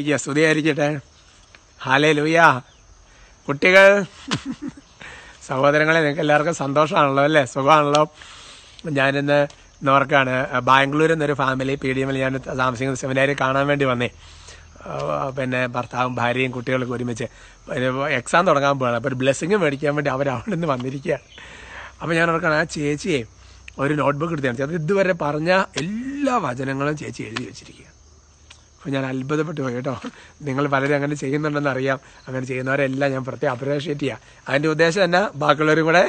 വായിക്കുക സ്തുതിയായിരിക്കട്ടെ ഹാലേ ലൂയ കുട്ടികൾ സഹോദരങ്ങളെ നിങ്ങൾക്ക് എല്ലാവർക്കും സന്തോഷമാണല്ലോ അല്ലേ സുഖമാണല്ലോ ഞാനിന്ന് നോർക്കാണ് ബാംഗ്ലൂരിൽ നിന്നൊരു ഫാമിലി പി ഡി എമ്മിൽ ഞാൻ താമസിക്കുന്ന സെമിനാരി കാണാൻ വേണ്ടി വന്നേ ആ, പിന്നെ ഭർത്താവും ഭാര്യയും കുട്ടികളൊക്കെ ഒരുമിച്ച് എക്സാം തുടങ്ങാൻ പോവാണ് അപ്പോൾ ഒരു ബ്ലെസ്സിങ് മേടിക്കാൻ വേണ്ടി അവർ അവിടെ നിന്ന് വന്നിരിക്കുകയാണ് അപ്പോൾ ഞാൻ ഓർക്കണം ആ ചേച്ചിയെ ഒരു നോട്ട്ബുക്ക് എടുത്ത് കാണിച്ചു അത് ഇതുവരെ പറഞ്ഞ എല്ലാ വചനങ്ങളും ചേച്ചി എഴുതി വെച്ചിരിക്കുക അപ്പോൾ ഞാൻ അത്ഭുതപ്പെട്ടു പോയി കേട്ടോ നിങ്ങൾ പലരും അങ്ങനെ ചെയ്യുന്നുണ്ടെന്ന് അറിയാം അങ്ങനെ ചെയ്യുന്നവരെല്ലാം ഞാൻ പ്രത്യേകം അപ്രിഷ്യേറ്റ് ചെയ്യാം അതിൻ്റെ ഉദ്ദേശം തന്നെ ബാക്കിയുള്ളവരും കൂടെ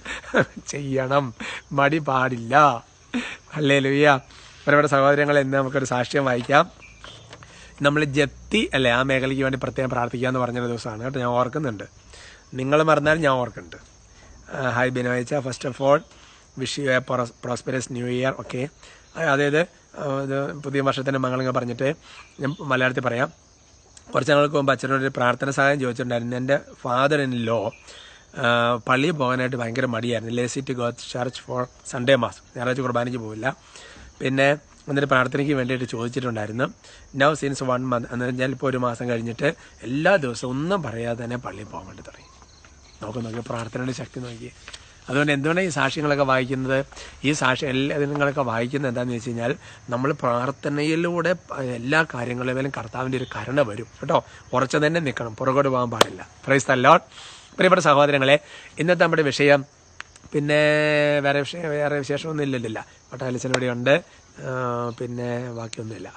ചെയ്യണം മടി പാടില്ല അല്ലേ ലുയ്യ അവരുടെ സഹോദരങ്ങളെ ഇന്ന് നമുക്കൊരു സാക്ഷ്യം വായിക്കാം നമ്മൾ ജപ്തി അല്ലേ ആ മേഖലയ്ക്ക് വേണ്ടി പ്രത്യേകം പ്രാർത്ഥിക്കുക എന്ന് പറഞ്ഞൊരു ദിവസമാണ് കേട്ടോ ഞാൻ ഓർക്കുന്നുണ്ട് നിങ്ങൾ മറന്നാൽ ഞാൻ ഓർക്കുന്നുണ്ട് ഹായ് ബിനോയിച്ച first of all wish you a prosperous new year okay അതായത് ആ, ഇത് പുതിയ വർഷത്തിൻ്റെ മംഗളങ്ങൾ പറഞ്ഞിട്ട് ഞാൻ മലയാളത്തിൽ പറയാം കുറച്ച് നാൾക്ക് മുമ്പ് അച്ഛനോട് ഒരു പ്രാർത്ഥന സഹായം ചോദിച്ചിട്ടുണ്ടായിരുന്നു എൻ്റെ ഫാദർ ഇൻ ലോ പള്ളിയിൽ പോകാനായിട്ട് ഭയങ്കര മടിയായിരുന്നു lazy to go church for Sunday mass ഞായറാഴ്ച കുർബാനയ്ക്ക് പോവില്ല പിന്നെ എന്നിട്ട് പ്രാർത്ഥനയ്ക്ക് വേണ്ടിയിട്ട് ചോദിച്ചിട്ടുണ്ടായിരുന്നു നൗ സിൻസ് വൺ മന്ത് എന്ന് പറഞ്ഞാൽ ഇപ്പോൾ ഒരു മാസം കഴിഞ്ഞിട്ട് എല്ലാ ദിവസവും ഒന്നും പറയാതെ തന്നെ പള്ളിയിൽ പോകാൻ വേണ്ടി തുടങ്ങി നോക്ക് നോക്കി പ്രാർത്ഥനയുടെ ശക്തി നോക്കി അതുകൊണ്ട് എന്തുകൊണ്ടാണ് ഈ സാക്ഷ്യങ്ങളൊക്കെ വായിക്കുന്നത് ഈ സാക്ഷ്യം എല്ലാ നിങ്ങളൊക്കെ വായിക്കുന്നത് എന്താണെന്ന് വെച്ച് കഴിഞ്ഞാൽ നമ്മൾ പ്രാർത്ഥനയിലൂടെ എല്ലാ കാര്യങ്ങളിലും കർത്താവിൻ്റെ ഒരു കരുണ വരും കേട്ടോ ഉറച്ചു തന്നെ നിൽക്കണം പുറകോട്ട് പോകാൻ പാടില്ല പ്രൈസ് തല്ലോട്ട് പ്രിയപ്പെട്ട സഹോദരങ്ങളെ ഇന്നത്തെ നമ്മുടെ വിഷയം പിന്നെ വേറെ വിഷയം വേറെ വിശേഷമൊന്നും ഇല്ലല്ലോ പട്ടാലിച്ചൻ ഇവിടെ ഉണ്ട് ആ, പിന്നെ ബാക്കിയൊന്നുമില്ല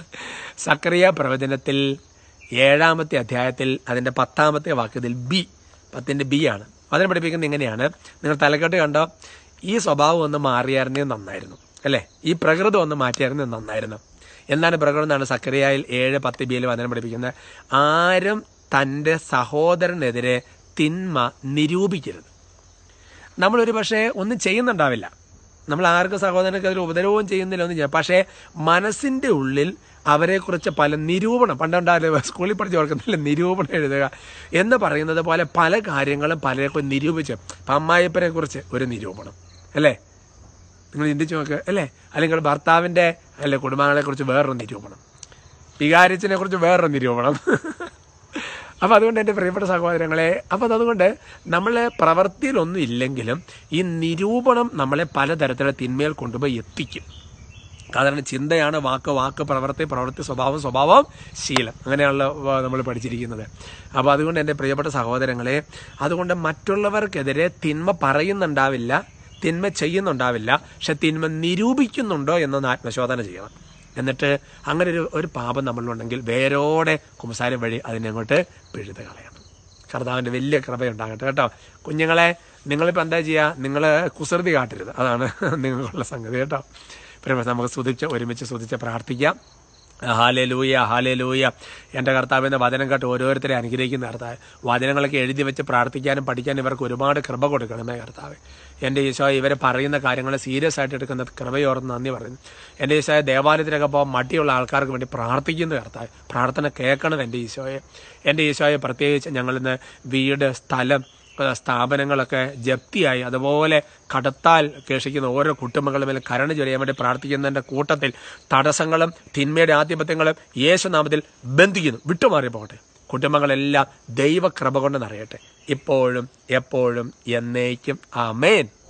സക്രിയ പ്രവചനത്തിൽ ഏഴാമത്തെ അധ്യായത്തിൽ അതിൻ്റെ പത്താമത്തെ വാക്യത്തിൽ ബി പത്തിൻ്റെ ബി ആണ് അതിനെ പഠിപ്പിക്കുന്നത് ഇങ്ങനെയാണ് നിങ്ങൾ തലക്കെട്ട് കണ്ടോ ഈ സ്വഭാവം ഒന്ന് മാറിയായിരുന്നേ നന്നായിരുന്നു അല്ലേ ഈ പ്രകൃതം ഒന്ന് മാറ്റിയായിരുന്നേ നന്നായിരുന്നു എന്താണ് പ്രകൃതം എന്നാണ് സക്രിയയിൽ ഏഴ് പത്ത് ബിയിൽ വചനം പഠിപ്പിക്കുന്നത് ആരും തൻ്റെ സഹോദരനെതിരെ തിന്മ നിരൂപിക്കരുത് നമ്മളൊരു പക്ഷേ ഒന്നും ചെയ്യുന്നുണ്ടാവില്ല നമ്മൾ ആർക്കും സഹോദരനൊക്കെ ഒരു ഉപദ്രവവും ചെയ്യുന്നില്ല ഒന്നും ചെയ്യാം പക്ഷേ മനസ്സിന്റെ ഉള്ളിൽ അവരെക്കുറിച്ച് പല നിരൂപണം പണ്ടുണ്ടാവില്ല സ്കൂളിൽ പഠിച്ച് ഓർക്കുന്നില്ല നിരൂപണം എഴുതുക എന്ന് പറയുന്നത് പോലെ പല കാര്യങ്ങളും പലരെക്കുറിച്ച് നിരൂപിച്ച് ഇപ്പം അമ്മായിപ്പനെ കുറിച്ച് ഒരു നിരൂപണം അല്ലേ നിങ്ങൾ ചിന്തിച്ചു നോക്ക് അല്ലേ അല്ലെങ്കിൽ ഭർത്താവിന്റെ അല്ലെ കുടുംബാംഗങ്ങളെ കുറിച്ച് വേറൊരു നിരൂപണം വികാരിച്ചിനെ കുറിച്ച് വേറൊരു നിരൂപണം അപ്പൊ അതുകൊണ്ട് എൻ്റെ പ്രിയപ്പെട്ട സഹോദരങ്ങളെ അപ്പൊ അതുകൊണ്ട് നമ്മളെ പ്രവൃത്തിയിലൊന്നും ഇല്ലെങ്കിലും ഈ നിരൂപണം നമ്മളെ പലതരത്തിലുള്ള തിന്മയിൽ കൊണ്ടുപോയി എത്തിക്കും കാരണം ചിന്തയാണ് വാക്ക് വാക്ക് പ്രവൃത്തി പ്രവൃത്തി സ്വഭാവം സ്വഭാവം ശീലം അങ്ങനെയാണല്ലോ നമ്മൾ പഠിച്ചിരിക്കുന്നത് അപ്പോൾ അതുകൊണ്ട് എൻ്റെ പ്രിയപ്പെട്ട സഹോദരങ്ങളെ അതുകൊണ്ട് മറ്റുള്ളവർക്കെതിരെ തിന്മ പറയുന്നുണ്ടാവില്ല തിന്മ ചെയ്യുന്നുണ്ടാവില്ല പക്ഷെ തിന്മ നിരൂപിക്കുന്നുണ്ടോ എന്നൊന്ന് ആത്മശോധന ചെയ്യണം എന്നിട്ട് അങ്ങനെ ഒരു ഒരു പാപം നമ്മളിലുണ്ടെങ്കിൽ വേരോടെ കുമ്പസാരം വഴി അതിനെ അങ്ങോട്ട് പിഴുത് കളയണം കർത്താവിൻ്റെ വലിയ കൃപയുണ്ടാകട്ടെ കേട്ടോ കുഞ്ഞുങ്ങളെ നിങ്ങളിപ്പോൾ എന്താ ചെയ്യുക നിങ്ങൾ കുസൃതി കാട്ടരുത് അതാണ് നിങ്ങൾക്കുള്ള സംഗതി കേട്ടോ പിന്നെ നമുക്ക് സ്തുതിച്ച് ഒരുമിച്ച് സ്തുതിച്ച് പ്രാർത്ഥിക്കാം ഹാലേ ലൂയ ഹാലേ ലൂയ എൻ്റെ കർത്താവിൻ്റെ വചനം കേട്ട് ഓരോരുത്തരെ അനുഗ്രഹിക്കുന്ന കർത്താവ് വചനങ്ങളൊക്കെ എഴുതി വെച്ച് പ്രാർത്ഥിക്കാനും പഠിക്കാനും ഇവർക്ക് ഒരുപാട് കൃപ കൊടുക്കണമേ കർത്താവ് എൻ്റെ ഈശോ ഇവരെ പറയുന്ന കാര്യങ്ങൾ സീരിയസ് ആയിട്ട് എടുക്കുന്ന കൃപയോർന്ന് നന്ദി പറയുന്നു എൻ്റെ ഈശോയെ ദേവാലയത്തിലൊക്കെ പോകാൻ മടിയുള്ള ആൾക്കാർക്ക് വേണ്ടി പ്രാർത്ഥിക്കുന്ന കർത്താവ് പ്രാർത്ഥന കേൾക്കണം എൻ്റെ ഈശോയെ എൻ്റെ ഈശോയെ പ്രത്യേകിച്ച് ഞങ്ങളിന്ന് വീട് സ്ഥലം ഏഹ് സ്ഥാപനങ്ങളൊക്കെ ജപ്തിയായി അതുപോലെ കടത്താൽ കേഷിക്കുന്ന ഓരോ കുടുംബങ്ങളും മേലെ കരുണ ചൊരിയാൻ വേണ്ടി പ്രാർത്ഥിക്കുന്നതിന്റെ കൂട്ടത്തിൽ തടസ്സങ്ങളും തിന്മയുടെ ആധിപത്യങ്ങളും യേശുനാമത്തിൽ ബന്ധിക്കുന്നു വിട്ടുമാറി പോകട്ടെ കുടുംബങ്ങളെല്ലാം ദൈവകൃപ കൊണ്ട് നിറയട്ടെ ഇപ്പോഴും എപ്പോഴും എന്നേക്കും ആമേൻ